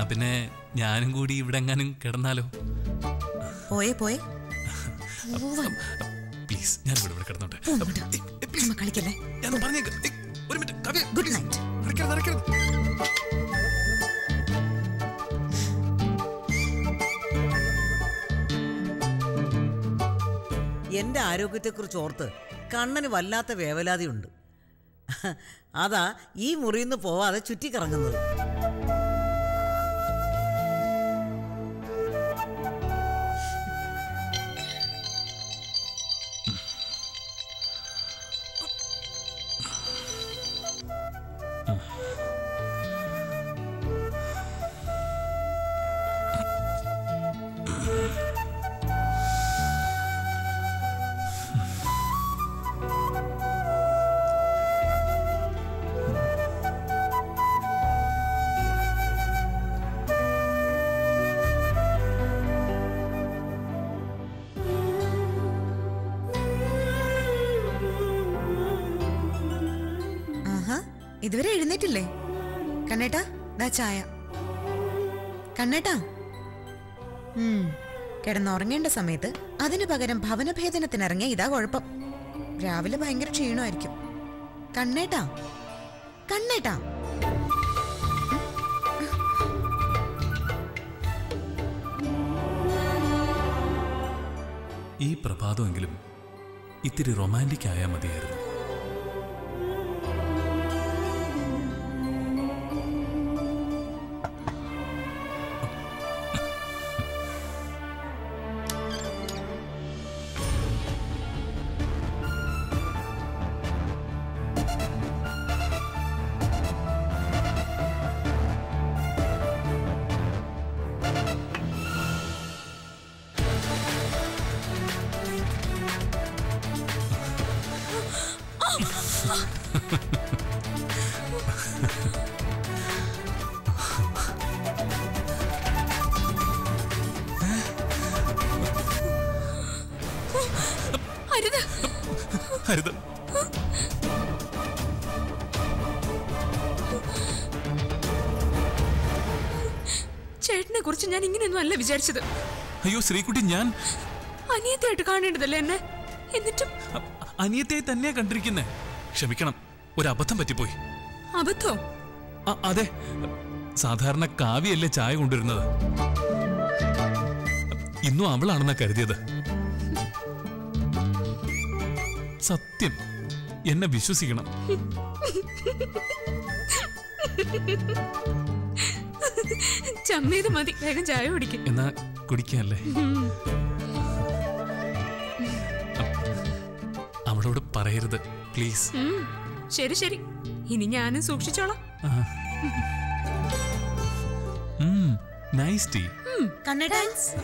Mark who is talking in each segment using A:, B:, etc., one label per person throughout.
A: എന്നാ പിന്നെ ഞാനും കൂടി ഇവിടെ എങ്ങാനും കിടന്നാലോ
B: പോയേ പോയേ
A: പ്ലീസ് ഞാൻ ഇവിടെ ഇവിടെ കിടന്നോട്ടെ
B: പോ ഇങ്ങോട്ട്. ചുമ്മാ കളിക്കല്ലേ
A: ഞാൻ പറഞ്ഞേക്കാം ഏയ്, ഒരു മിനിറ്റ് കാവ്യ
B: ഗുഡ് നൈറ്റ്
A: നടക്കരുത് നടക്കരുത്
C: എന്റെ ആരോഗ്യത്തെക്കുറിച്ച് ഓർത്ത് കണ്ണന് വല്ലാത്ത വേവലാതിയുണ്ട് അതാ ഈ മുറിയിൽ നിന്ന് പോവാതെ ചുറ്റിക്കറങ്ങുന്നത്
B: ആഹാ ഇതുവരെ എഴുന്നേറ്റില്ലേ കണ്ണേട്ടാ ദാ ചായ കണ്ണേട്ടാ ഉം കിടന്നുറങ്ങേണ്ട സമയത്ത് അതിനു പകരം ഭവനഭേദനത്തിനിറങ്ങിയ ഇതാ കുഴപ്പം രാവിലെ ഭയങ്കര ക്ഷീണമായിരിക്കും കണ്ണേട്ടാ കണ്ണേട്ടാ
A: ഈ പ്രഭാതമെങ്കിലും ഇത്തിരി റൊമാൻറ്റിക് ആയാൽ മതിയായിരുന്നു
D: അരുത്
A: ഹരിത
D: ചേട്ടനെ കുറിച്ച് ഞാൻ ഇങ്ങനെയൊന്നും അല്ല വിചാരിച്ചത്
A: അയ്യോ ശ്രീകുട്ടി ഞാൻ
D: അനിയത്തിയായിട്ട് കാണേണ്ടതല്ലേ എന്നെ എന്നിട്ടും
A: അ- അനിയത്തെ തന്നെയാ കണ്ടിരിക്കുന്നേ ക്ഷമിക്കണം ഒരു അബദ്ധം പറ്റിപ്പോയി
D: അബദ്ധോ
A: അ- അതെ സാധാരണ കാവ്യല്ലേ ചായ കൊണ്ടുവരുന്നത് ഇന്നും അവളാണെന്നാ കരുതിയത് സത്യം എന്നെ വിശ്വസിക്കണം
D: ചമ്മേത് മതി വേഗം ചായ കുടിക്കും
A: എന്നാ കുടിക്കല്ലേ അവളോട് പറയരുത് പ്ലീസ്
D: ശരി ശരി ഇനി ഞാനും സൂക്ഷിച്ചോളാം
A: നൈസ് ടീ
B: കണ്ണേട്ടാ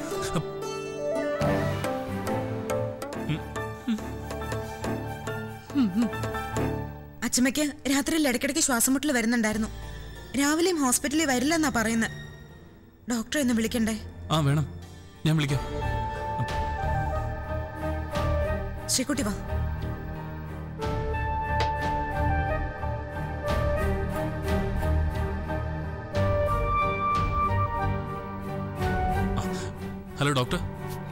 B: അച്ഛമ്മയ്ക്ക് രാത്രിയിൽ ഇടയ്ക്കിടയ്ക്ക് ശ്വാസം മുട്ടൽ വരുന്നുണ്ടായിരുന്നു രാവിലെയും ഹോസ്പിറ്റലിൽ വരില്ലെന്നാ പറയുന്നത് ഡോക്ടറെ ഒന്ന് വിളിക്കണ്ടേ
A: ആ വേണം ഞാൻ വിളിക്കാം
B: ശ്രീകുട്ടി വാ
A: ഹലോ ഡോക്ടർ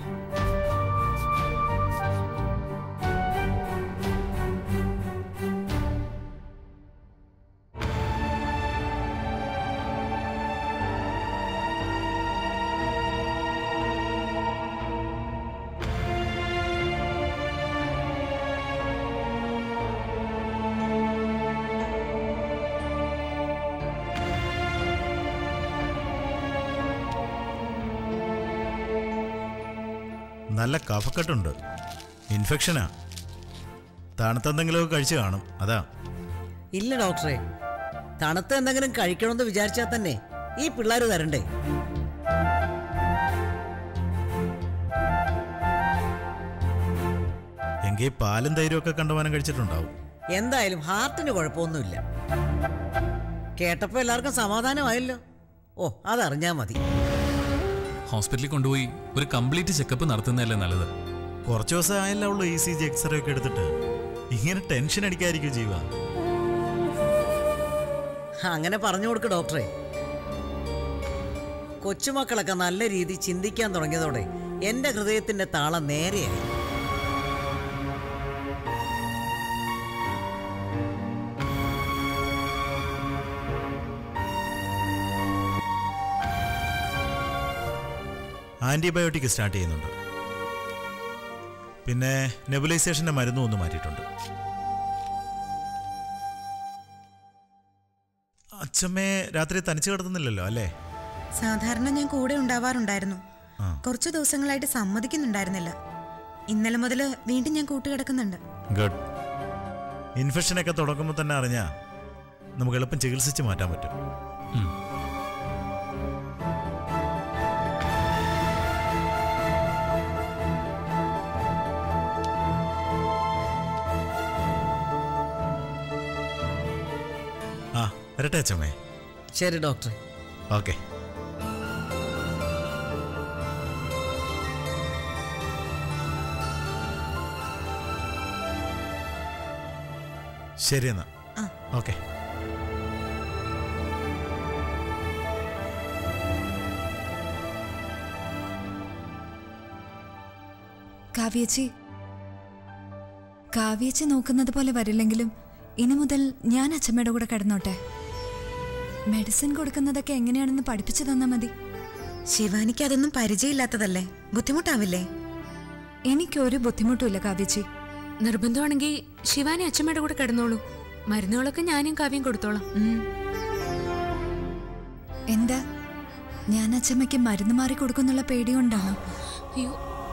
E: നല്ല കഫക്കെട്ടുണ്ട് ഇൻഫെക്ഷനാ തണുത്തെന്തെങ്കിലുമൊക്കെ കഴിച്ചു കാണും അതാ
C: ഇല്ല ഡോക്ടറെ തണുത്ത എന്തെങ്കിലും കഴിക്കണമെന്ന് വിചാരിച്ചാൽ തന്നെ ഈ പിള്ളേർ തരണ്ടേ
E: എങ്കിൽ പാലും തൈരും ഒക്കെ കണ്ടുമാനം കഴിച്ചിട്ടുണ്ടാവും
C: എന്തായാലും ഹാർട്ടിന് കുഴപ്പമൊന്നുമില്ല കേട്ടപ്പോൾ എല്ലാവർക്കും സമാധാനമായല്ലോ ഓ അതറിഞ്ഞാൽ മതി
A: ഹോസ്പിറ്റലിൽ കൊണ്ടുപോയി ഒരു കംപ്ലീറ്റ് ചെക്കപ്പ് നടത്തുന്നതല്ലേ നല്ലത്
E: കുറച്ച് ദിവസം ആയല്ലോ ഉള്ളൂ ഇ സി ജി എക്സ്റേ ഒക്കെ എടുത്തിട്ട് ഇങ്ങനെ ടെൻഷൻ അടിക്കാതിരിക്കും ജീവ
C: അങ്ങനെ പറഞ്ഞു കൊടുക്ക് ഡോക്ടറെ കൊച്ചുമക്കളൊക്കെ നല്ല രീതി ചിന്തിക്കാൻ തുടങ്ങിയതോടെ എൻ്റെ ഹൃദയത്തിൻ്റെ താളം നേരെയായി
E: ആൻറ്റിബയോട്ടിക് സ്റ്റാർട്ട് ചെയ്യുന്നുണ്ട് പിന്നെ നെബുലൈസേഷൻ്റെ മരുന്നും ഒന്ന് മാറ്റിയിട്ടുണ്ട് അച്ഛമ്മേ രാത്രി തനിച്ച് കിടത്തുന്നില്ലല്ലോ അല്ലേ
B: സാധാരണ ഞാൻ കൂടെ ഉണ്ടാവാറുണ്ടായിരുന്നു
E: ആ.
B: കുറച്ചു ദിവസങ്ങളായിട്ട് സമ്മതിക്കുന്നുണ്ടായിരുന്നില്ല ഇന്നലെ മുതൽ വീണ്ടും ഞാൻ കൂട്ടുകിടക്കുന്നുണ്ട്
E: ഗുഡ് ഇൻഫെക്ഷനൊക്കെ തുടങ്ങുമ്പോൾ തന്നെ അറിഞ്ഞാൽ നമുക്ക് എളുപ്പം ചികിത്സിച്ച് മാറ്റാൻ പറ്റും
A: ഉം.
E: ആ വരട്ടെ അച്ഛമ്മേ
C: ശരി ഡോക്ടർ
E: ഓക്കെ ശരി എന്നാ
B: ആ.
E: ഓക്കെ
F: കാവ്യേച്ചി കാവ്യേച്ചി നോക്കുന്നത് പോലെ വരില്ലെങ്കിലും ഇനി മുതൽ ഞാൻ അച്ഛമ്മയുടെ കൂടെ കിടന്നോട്ടെ മെഡിസിൻ കൊടുക്കുന്നതൊക്കെ എങ്ങനെയാണെന്ന് പഠിപ്പിച്ചു തന്നാ മതി
B: ശിവാനിക്ക് അതൊന്നും പരിചയമില്ലാത്തതല്ലേ ബുദ്ധിമുട്ടാവില്ലേ
F: എനിക്കൊരു ബുദ്ധിമുട്ടുമില്ല കാവ്യേച്ചി
D: നിർബന്ധമാണെങ്കിൽ ശിവാനി അച്ഛമ്മയുടെ കൂടെ കിടന്നോളൂ മരുന്നുകളൊക്കെ ഞാനും കാവ്യം കൊടുത്തോളാം ഉം.
F: എന്താ ഞാൻ അച്ഛമ്മയ്ക്ക് മരുന്ന് മാറി കൊടുക്കുന്നുള്ള പേടികൊണ്ടാണോ
D: അയ്യോ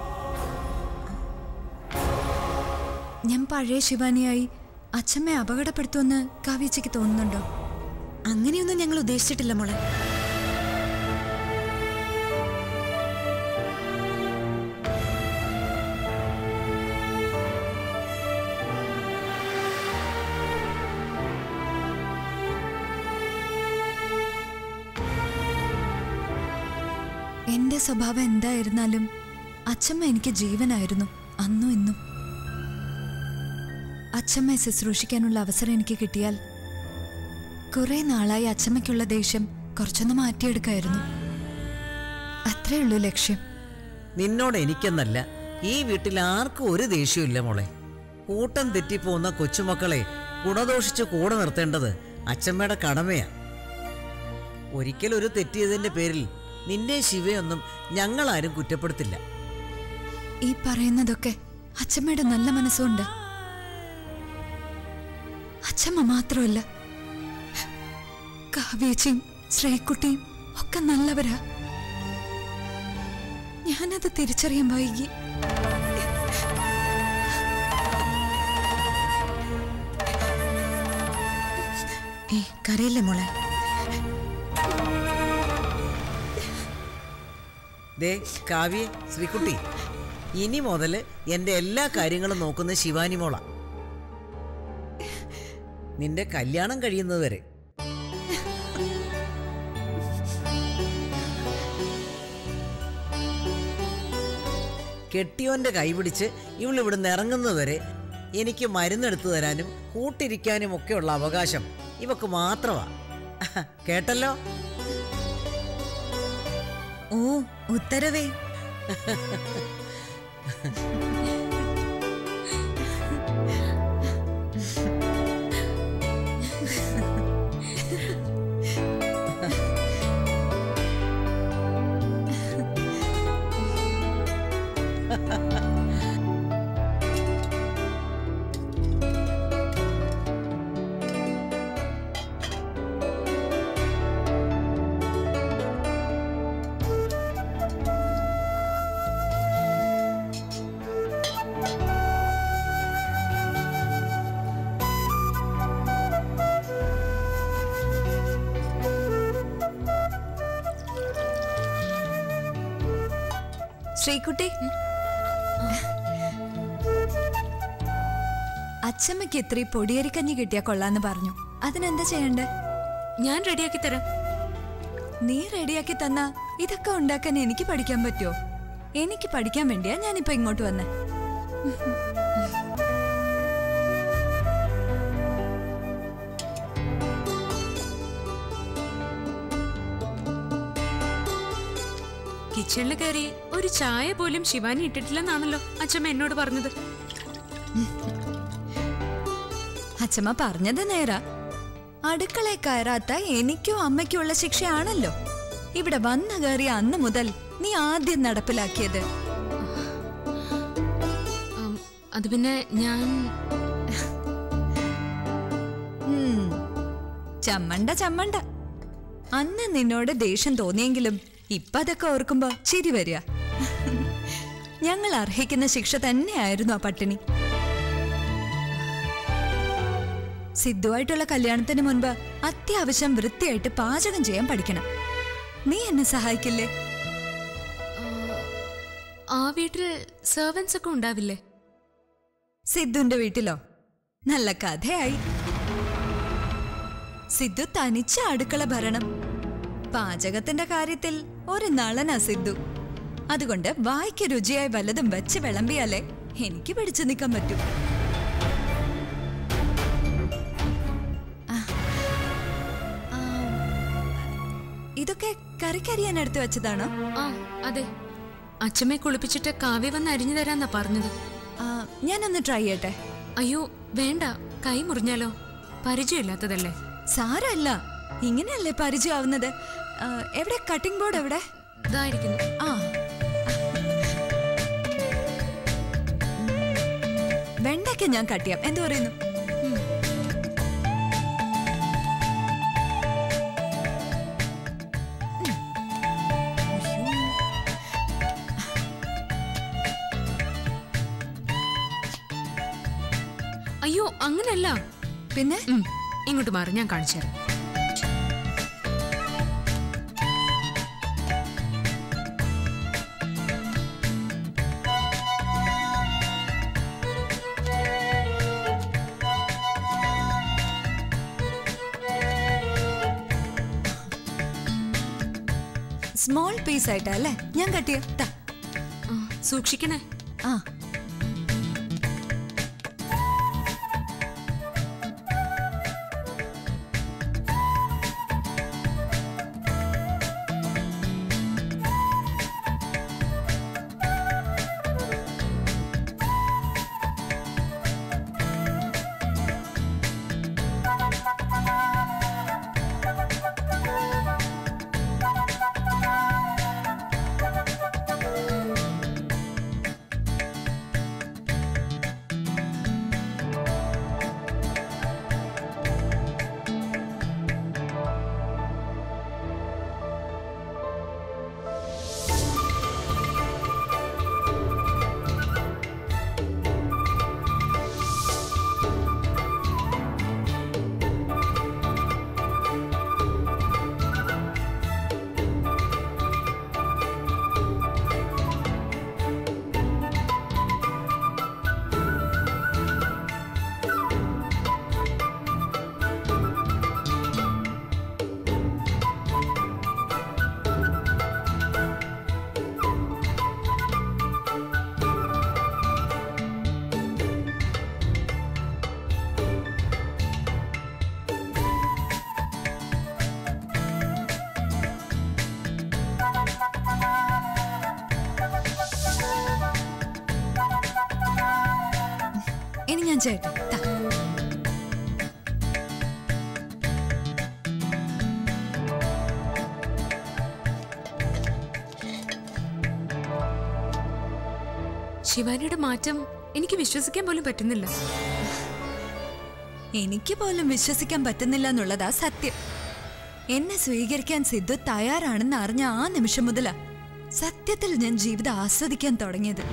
F: ഞാൻ പഴയ ശിവാനിയായി അച്ഛമ്മയെ അപകടപ്പെടുത്തുമെന്ന് കാവ്യേച്ചിക്ക് തോന്നുന്നുണ്ടോ
B: അങ്ങനെയൊന്നും ഞങ്ങൾ ഉദ്ദേശിച്ചിട്ടില്ല മോളെ
F: എന്റെ സ്വഭാവം എന്തായിരുന്നാലും അച്ഛമ്മ എനിക്ക് ജീവനായിരുന്നു അന്നും ഇന്നും അച്ഛമ്മയെ ശുശ്രൂഷിക്കാനുള്ള അവസരം എനിക്ക് കിട്ടിയാൽ കുറെ നാളായി അച്ഛമ്മയ്ക്കുള്ള ദേഷ്യം കുറച്ചൊന്ന് മാറ്റിയെടുക്കായിരുന്നു അത്രേ ഉള്ളൂ ലക്ഷ്യം
C: നിന്നോട് എനിക്കെന്നല്ല ഈ വീട്ടിൽ ആർക്കും ഒരു ദേഷ്യമില്ല മോളെ കൂട്ടം തെറ്റിപ്പോകുന്ന കൊച്ചുമക്കളെ ഗുണദോഷിച്ച് കൂടെ നിർത്തേണ്ടത് അച്ഛമ്മയുടെ കടമയാ ഒരിക്കൽ ഒരു തെറ്റിയതിന്റെ പേരിൽ നിന്നെ ശിവയൊന്നും ഞങ്ങളാരും കുറ്റപ്പെടുത്തില്ല
F: ഈ പറയുന്നതൊക്കെ അച്ഛമ്മയുടെ നല്ല മനസ്സുണ്ട് അച്ഛമ്മ മാത്രമല്ല കാവ്യേച്ചിയും ശ്രീകുട്ടിയും ഒക്കെ നല്ലവരാ ഞാനത് തിരിച്ചറിയാൻ വൈകി
B: ഏ കരയില്ലേ മോളെ
C: ദേ കാവ്യ ശ്രീകുട്ടി ഇനി മുതൽ എൻ്റെ എല്ലാ കാര്യങ്ങളും നോക്കുന്ന ശിവാനി മോള നിന്റെ കല്യാണം കഴിയുന്നത് വരെ കെട്ടിയോന്റെ കൈപിടിച്ച് ഇവൾ ഇവിടുന്ന് ഇറങ്ങുന്നത് വരെ എനിക്ക് മരുന്നെടുത്തു തരാനും കൂട്ടിരിക്കാനും ഒക്കെയുള്ള അവകാശം ഇവക്ക് മാത്രമാ കേട്ടല്ലോ
B: ഓ ഉത്തരവേ
F: ശ്രീകുട്ടി അച്ഛമ്മയ്ക്ക് ഇത്തിരി പൊടിയരിക്കഞ്ഞി കിട്ടിയാ കൊള്ളാന്ന് പറഞ്ഞു അതിനെന്താ ചെയ്യണ്ടേ
D: ഞാൻ റെഡിയാക്കി തരാം
F: നീ റെഡിയാക്കി തന്നാ ഇതൊക്കെ ഉണ്ടാക്കാൻ എനിക്ക് പഠിക്കാൻ പറ്റുമോ എനിക്ക് പഠിക്കാൻ വേണ്ടിയാ ഞാനിപ്പോ ഇങ്ങോട്ട് വന്നേ
D: കിച്ചണിൽ കയറി ഒരു ചായ പോലും ശിവാനി ഇട്ടിട്ടില്ലെന്നാണല്ലോ അച്ഛമ്മ എന്നോട് പറഞ്ഞത്
F: അച്ഛമ്മ പറഞ്ഞത് നേരാ അടുക്കളയിൽ കയറാത്ത എനിക്കോ അമ്മയ്ക്കോ ഉള്ള ശിക്ഷയാണല്ലോ ഇവിടെ വന്നു കയറിയ അന്ന് മുതൽ നീ ആദ്യം നടപ്പിലാക്കിയത്
D: ഉം, അത് പിന്നെ ഞാൻ
F: ഉം. ചമ്മണ്ട ചമ്മണ്ട അന്ന് നിന്നോട് ദേഷ്യം തോന്നിയെങ്കിലും ഇപ്പൊ അതൊക്കെ ഓർക്കുമ്പോ ചിരി വരിക ഞങ്ങൾ അർഹിക്കുന്ന ശിക്ഷ തന്നെയായിരുന്നു ആ പട്ടിണി സിദ്ധുവായിട്ടുള്ള കല്യാണത്തിന് മുൻപ് അത്യാവശ്യം വൃത്തിയായിട്ട് പാചകം ചെയ്യാൻ പഠിക്കണം നീ എന്നെ സഹായിക്കില്ലേ
D: ആ വീട്ടിൽ സെർവൻസ് ഒക്കെ ഉണ്ടാവില്ലേ
F: സിദ്ധുന്റെ വീട്ടിലോ നല്ല കഥയായി സിദ്ധു തനിച്ച അടുക്കള ഭരണം പാചകത്തിന്റെ കാര്യത്തിൽ ഒരു നളനാ സിദ്ധു അതുകൊണ്ട് വായ്ക്ക് രുചിയായി വല്ലതും വെച്ച് വിളമ്പിയാലേ എനിക്ക് പിടിച്ചു നിൽക്കാൻ പറ്റൂ ആ. ആ. ഇതൊക്കെ കറിക്കരിയാൻ എടുത്തു വെച്ചതാണോ
D: ആ അതെ അച്ഛമ്മയെ കുളിപ്പിച്ചിട്ട് കാവ്യ വന്ന് അരിഞ്ഞു തരാന്നാ പറഞ്ഞത്
F: ആ, ഞാനൊന്ന് ട്രൈ ചെയ്യട്ടെ
D: അയ്യോ വേണ്ട കൈ മുറിഞ്ഞാലോ പരിചയമില്ലാത്തതല്ലേ
F: സാരല്ല ഇങ്ങനെയല്ലേ പരിചയമാവുന്നത് ആ, എവിടെ കട്ടിംഗ് ബോർഡ് എവിടെ
D: ഇതായിരിക്കുന്നു
F: ആ വെണ്ടയ്ക്ക ഞാൻ കട്ട് ചെയ്യാം എന്തു പറയുന്നു
D: അയ്യോ അങ്ങനല്ല
F: പിന്നെ
D: ഉം, ഇങ്ങോട്ട് മാറി ഞാൻ കാണിച്ചു തരാം
F: സ്മോൾ പീസ് ആയിട്ടാ അല്ലേ ഞാൻ കട്ട് ചെയ്യാം ദാ.
D: ആ, സൂക്ഷിക്കണേ
F: ആ ഇനി ഞാൻ ചേട്ടാ
D: ശിവാനിയുടെ മാറ്റം എനിക്ക് വിശ്വസിക്കാൻ പോലും പറ്റുന്നില്ല
F: എനിക്ക് പോലും വിശ്വസിക്കാൻ പറ്റുന്നില്ല എന്നുള്ളതാ സത്യം എന്നെ സ്വീകരിക്കാൻ സിദ്ധു തയ്യാറാണെന്ന് അറിഞ്ഞ ആ നിമിഷം മുതലാ സത്യത്തിൽ ഞാൻ ജീവിതം ആസ്വദിക്കാൻ തുടങ്ങിയത്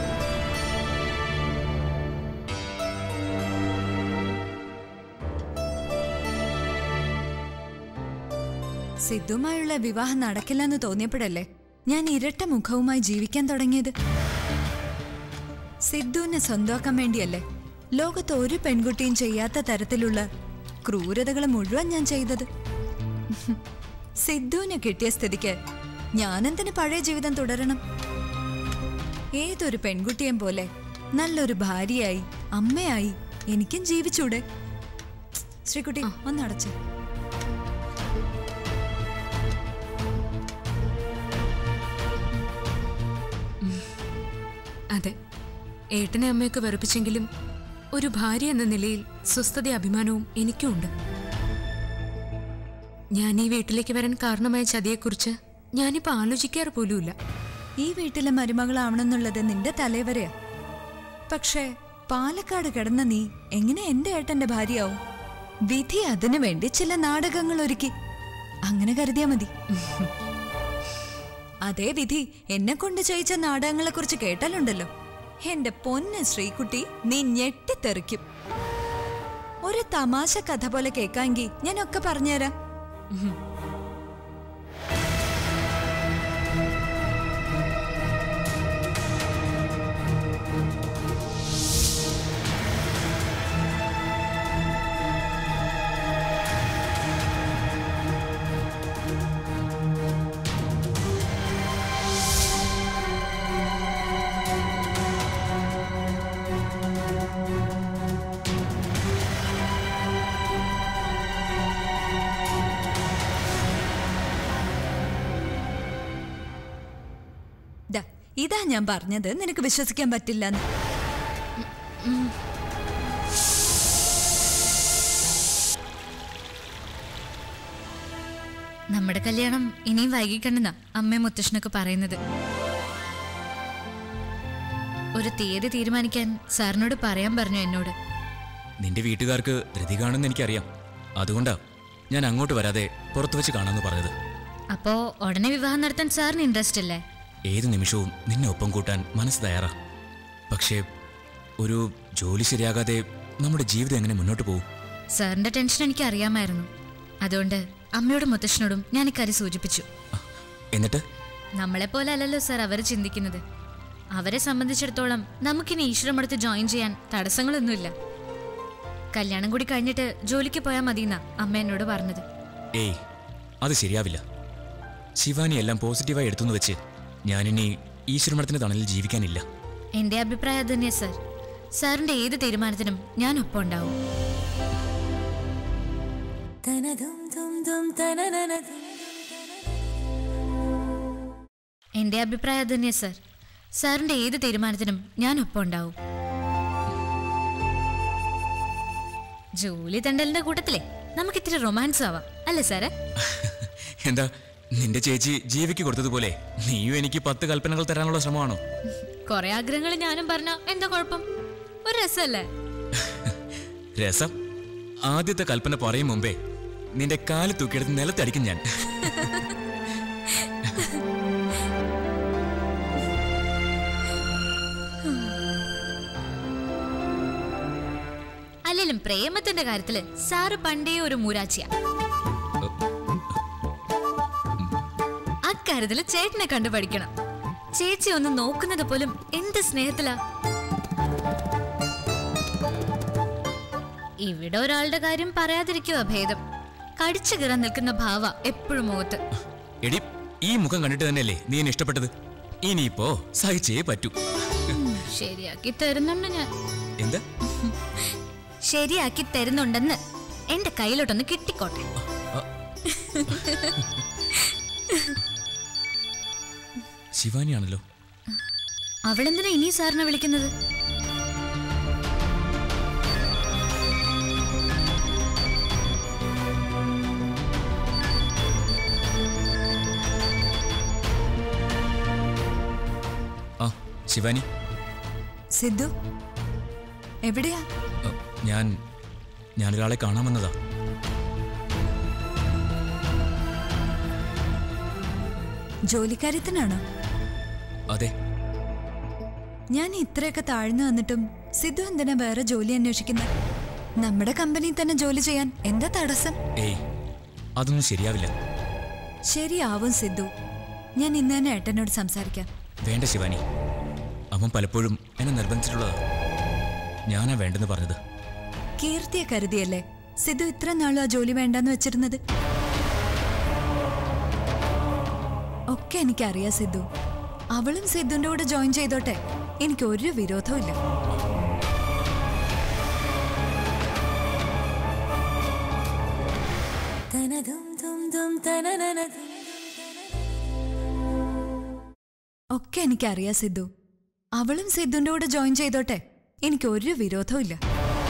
F: സിദ്ധുമായുള്ള വിവാഹം നടക്കില്ലെന്ന് തോന്നിയപ്പോഴല്ലേ ഞാൻ ഇരട്ട മുഖവുമായി ജീവിക്കാൻ തുടങ്ങിയത് സിദ്ധുവിനെ സ്വന്തമാക്കാൻ വേണ്ടിയല്ലേ ലോകത്ത് ഒരു പെൺകുട്ടിയും ചെയ്യാത്ത തരത്തിലുള്ള ക്രൂരതകൾ മുഴുവൻ ഞാൻ ചെയ്തത് സിദ്ധുവിനെ കിട്ടിയ സ്ഥിതിക്ക് ഞാനെന്തിന് പഴയ ജീവിതം തുടരണം ഏതൊരു പെൺകുട്ടിയെയും പോലെ നല്ലൊരു ഭാര്യയായി അമ്മയായി എനിക്കും ജീവിച്ചൂടെ ശ്രീകുട്ടി ഒന്നടച്ചേ
D: ഏട്ടനെ അമ്മയൊക്കെ വെറുപ്പിച്ചെങ്കിലും ഒരു ഭാര്യ എന്ന നിലയിൽ സ്വസ്ഥത അഭിമാനവും എനിക്കുമുണ്ട് ഞാൻ ഈ വീട്ടിലേക്ക് വരാൻ കാരണമായ ചതിയെക്കുറിച്ച് ഞാനിപ്പോ ആലോചിക്കാറ് പോലുമില്ല
F: ഈ വീട്ടിലെ മരുമകളാവണമെന്നുള്ളത് നിന്റെ തലവരെയാ പക്ഷേ പാലക്കാട് കിടന്ന നീ എങ്ങനെ എന്റെ ഏട്ടന്റെ ഭാര്യയാവും വിധി അതിനു വേണ്ടി ചില നാടകങ്ങൾ ഒരുക്കി അങ്ങനെ കരുതിയാ മതി അതേ വിധി എന്നെ കൊണ്ട് ചെയ്യിച്ച നാടകങ്ങളെ കുറിച്ച് കേട്ടാലുണ്ടല്ലോ എന്റെ പൊന്ന് ശ്രീകുട്ടി നീ ഞെട്ടിത്തെറിക്കും ഒരു തമാശ കഥ പോലെ കേൾക്കാമെങ്കിൽ ഞാനൊക്കെ പറഞ്ഞുതരാം ദാ, ഇതാ ഞാൻ പറഞ്ഞത് നിനക്ക് വിശ്വസിക്കാൻ പറ്റില്ലെന്ന്
G: നമ്മുടെ കല്യാണം ഇനിയും വൈകിക്കണ്ടെന്നാ അമ്മയും മുത്തശ്ശനൊക്കെ പറയുന്നത് ഒരു തീയതി തീരുമാനിക്കാൻ സാറിനോട് പറയാൻ പറഞ്ഞു എന്നോട്
H: നിന്റെ വീട്ടുകാർക്ക് ധൃതി കാണുമെന്ന് എനിക്കറിയാം അതുകൊണ്ടാ ഞാൻ അങ്ങോട്ട് വരാതെ പുറത്തു വെച്ച് കാണാമെന്ന് പറഞ്ഞത്
G: അപ്പോ ഉടനെ വിവാഹം നടത്താൻ സാറിന് ഇൻട്രസ്റ്റ് അല്ലേ
H: ഏത് നിമിഷവും നിന്നെ ഒപ്പം കൂട്ടാൻ മനസ്സ് തയ്യാറാ പക്ഷേ ഒരു ജോലി ശരിയാകാതെ നമ്മുടെ ജീവിതം എങ്ങനെ മുന്നോട്ട് പോകും
G: സാറിന്റെ ടെൻഷൻ എനിക്ക് അറിയാമായിരുന്നു അതുകൊണ്ട് അമ്മയോടും മുത്തശ്ശനോടും ഞാൻ ഇക്കാര്യം സൂചിപ്പിച്ചു
H: എന്നിട്ട്
G: നമ്മളെപ്പോലെ അല്ലല്ലോ സാർ അവർ ചിന്തിക്കുന്നത് അവരെ സംബന്ധിച്ചിടത്തോളം നമുക്കിനി ഈശ്വരമടുത്ത് ജോയിൻ ചെയ്യാൻ തടസ്സങ്ങളൊന്നുമില്ല കല്യാണം കൂടി കഴിഞ്ഞിട്ട് ജോലിക്ക് പോയാൽ മതിയെന്നാ അമ്മ എന്നോട് പറഞ്ഞത്
H: ഏയ് അത് ശരിയാവില്ല ശിവാനി എല്ലാം പോസിറ്റീവായി എടുത്തുനിന്ന് വെച്ച് ഞാനിനി ഈശ്വരമഠത്തിന്റെ തണലിൽ ജീവിക്കാനില്ല
G: എന്റെ അഭിപ്രായം അത് തന്നെയാ സാർ സാറിന്റെ ഏത് തീരുമാനത്തിനും ഞാൻ ഒപ്പം ഉണ്ടാവും എന്റെ അഭിപ്രായം അത് തന്നെയാ സാർ സാറിന്റെ ഏത് തീരുമാനത്തിനും ഞാൻ ഒപ്പം ഉണ്ടാവും ജോലി തണ്ടലിന്റെ കൂട്ടത്തിലെ നമുക്ക് ഇത്തിരി റൊമാൻസ് ആവാം അല്ലേ സാറേ
H: എന്താ നിന്റെ ചേച്ചി ജീവിക്ക് കൊടുത്തതുപോലെ നീയും എനിക്ക് പത്ത് കൽപ്പനകൾ തരാനുള്ള ശ്രമമാണോ
G: കൊറേ ആഗ്രഹങ്ങൾ ഞാനും പറഞ്ഞ എന്താ കുഴപ്പം ഒരു രസമല്ലേ
H: രസം ആദ്യത്തെ കൽപ്പന പറയും മുമ്പേ നിന്റെ കാല് തൂക്കിയെടുത്ത് നിലത്തടിക്കും ഞാൻ
G: അല്ലെങ്കിലും പ്രേമത്തിന്റെ കാര്യത്തില് സാറ് പണ്ടേ ഒരു മൂരാച്ചിയ അക്കാര്യത്തില് ചേട്ടനെ കണ്ടു പഠിക്കണം ചേച്ചി ഒന്ന് നോക്കുന്നത് പോലും എന്ത് സ്നേഹത്തിലാ ഇവിടെ ഒരാളുടെ കാര്യം പറയാതിരിക്കുക ഭേദം കടിച്ചു കീറാൻ നിൽക്കുന്ന ഭാവ എപ്പോഴും മുഖത്ത്
H: എടി ഈ മുഖം കണ്ടിട്ട് തന്നെയല്ലേ നീ എന്നെ ഇഷ്ടപ്പെട്ടത് ഇനിയിപ്പോ സഹിച്ചേ പറ്റൂ
G: ശരിയാക്കി തരുന്നുണ്ട് ഞാൻ
H: എന്താ
G: ശരിയാക്കി തരുന്നുണ്ടെന്ന് എന്റെ കയ്യിലോട്ടൊന്ന് കിട്ടിക്കോട്ടെ
H: ശിവാനിയാണല്ലോ
G: അവളെന്തിനാ ഇനി സാറിനെ വിളിക്കുന്നത്
H: ആ ശിവാനി
F: സിദ്ധു എവിടെയാ
H: അ, ഞാൻ ഞാനൊരാളെ കാണാൻ വന്നതാ
F: ജോലിക്കാര്യത്തിനാണോ
H: അതെ
F: ഞാൻ ഇത്രയൊക്കെ താഴ്ന്നു വന്നിട്ടും സിദ്ധു എന്തിനാ വേറെ ജോലി അന്വേഷിക്കുന്നത് നമ്മുടെ കമ്പനിയിൽ തന്നെ ജോലി ചെയ്യാൻ എന്താ തടസ്സം
H: ഏയ് അതൊന്നും ശരിയാവില്ല
F: ശരിയാവും സിദ്ധു ഞാൻ ഇന്ന് തന്നെ ഏട്ടനോട് സംസാരിക്കാം
H: വേണ്ട ശിവാനി അവൻ പലപ്പോഴും എന്നെ നിർബന്ധിച്ചിട്ടുള്ളതാ ഞാനാ വേണ്ടെന്ന് പറഞ്ഞത്
F: കീർത്തിയെ കരുതിയല്ലേ സിദ്ധു ഇത്ര നാളും ആ ജോലി വേണ്ടെന്ന് വെച്ചിരുന്നത് ഒക്കെ എനിക്കറിയാം സിദ്ധു അവളും സിദ്ധുന്റെ കൂടെ ജോയിൻ ചെയ്തോട്ടെ എനിക്ക് ഒരു വിരോധവും ഇല്ല ഒക്കെ എനിക്കറിയാം സിദ്ധു അവളും സിദ്ധുന്റെ കൂടെ ജോയിൻ ചെയ്തോട്ടെ എനിക്ക് ഒരു വിരോധവും ഇല്ല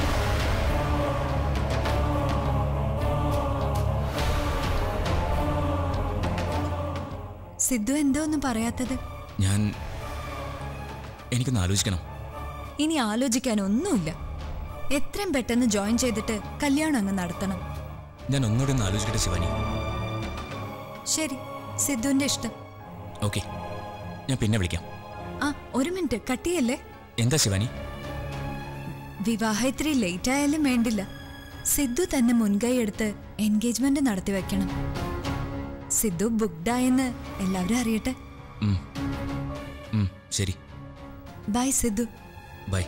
F: സിദ്ധു എന്തോ ഒന്നും പറയാത്തത്
H: ഞാൻ എനിക്കൊന്ന് ആലോചിക്കണം
F: ഇനി ആലോചിക്കാൻ ഒന്നുമില്ല എത്രയും പെട്ടെന്ന് ജോയിൻ ചെയ്തിട്ട് കല്യാണം അങ്ങ് നടത്തണം
H: ഞാൻ ഒന്നുകൂടി ഒന്ന് ആലോചിക്കട്ടെ ശിവാനി
F: ശരി സിദ്ധുവിന്റെ ഇഷ്ടം
H: ഓക്കെ ഞാൻ പിന്നെ വിളിക്കാം
F: ആ ഒരു മിനിറ്റ് കട്ടിയല്ലേ
H: എന്താ ശിവാനി
F: വിവാഹം ഇത്തിരി ലേറ്റ് ആയാലും വേണ്ടില്ല സിദ്ധു തന്നെ മുൻകൈ എടുത്ത് എൻഗേജ്മെന്റ് നടത്തി വെക്കണം സിദ്ധു ബുക്ക്ഡ് ആയെന്ന് എല്ലാവരും അറിയട്ടെ
H: ഉം. ഉം, ശരി
F: ബൈ സിദ്ധു
H: ബൈ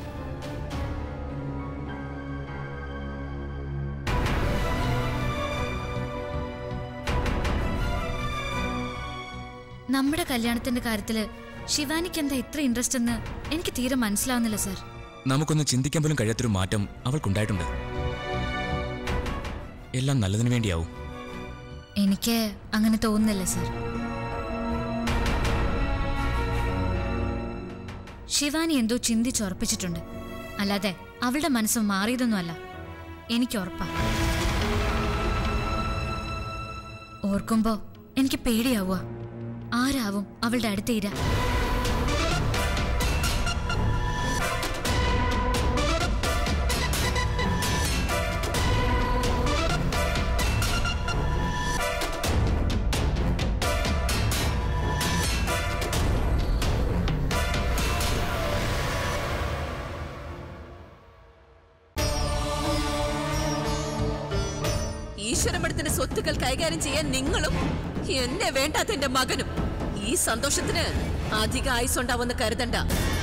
G: നമ്മുടെ കല്യാണത്തിന്റെ കാര്യത്തില് ശിവാനിക്ക് എന്താ ഇത്ര ഇൻട്രസ്റ്റ് എന്ന് എനിക്ക് തീരെ മനസ്സിലാവുന്നില്ല സർ
H: നമുക്കൊന്ന് ചിന്തിക്കാൻ പോലും കഴിയാത്തൊരു മാറ്റം അവൾക്കുണ്ടായിട്ടുണ്ട് എല്ലാം നല്ലതിനു വേണ്ടിയാവും
G: എനിക്ക് അങ്ങനെ തോന്നുന്നില്ല സർ ശിവാനി എന്തോ ചിന്തിച്ചുറപ്പിച്ചിട്ടുണ്ട് അല്ലാതെ അവളുടെ മനസ്സ് മാറിയതൊന്നുമല്ല എനിക്ക് ഉറപ്പാ ഓർക്കുമ്പോ എനിക്ക് പേടിയാവുക ആരാവും അവളുടെ അടുത്തേര
I: ഈശ്വരമഠത്തിന്റെ സ്വത്തുക്കൾ കൈകാര്യം ചെയ്യാൻ നിങ്ങളും എന്നെ വേണ്ടാത്ത എന്റെ മകനും ഈ സന്തോഷത്തിന് അധിക ആയുസുണ്ടാവുമെന്ന് കരുതണ്ട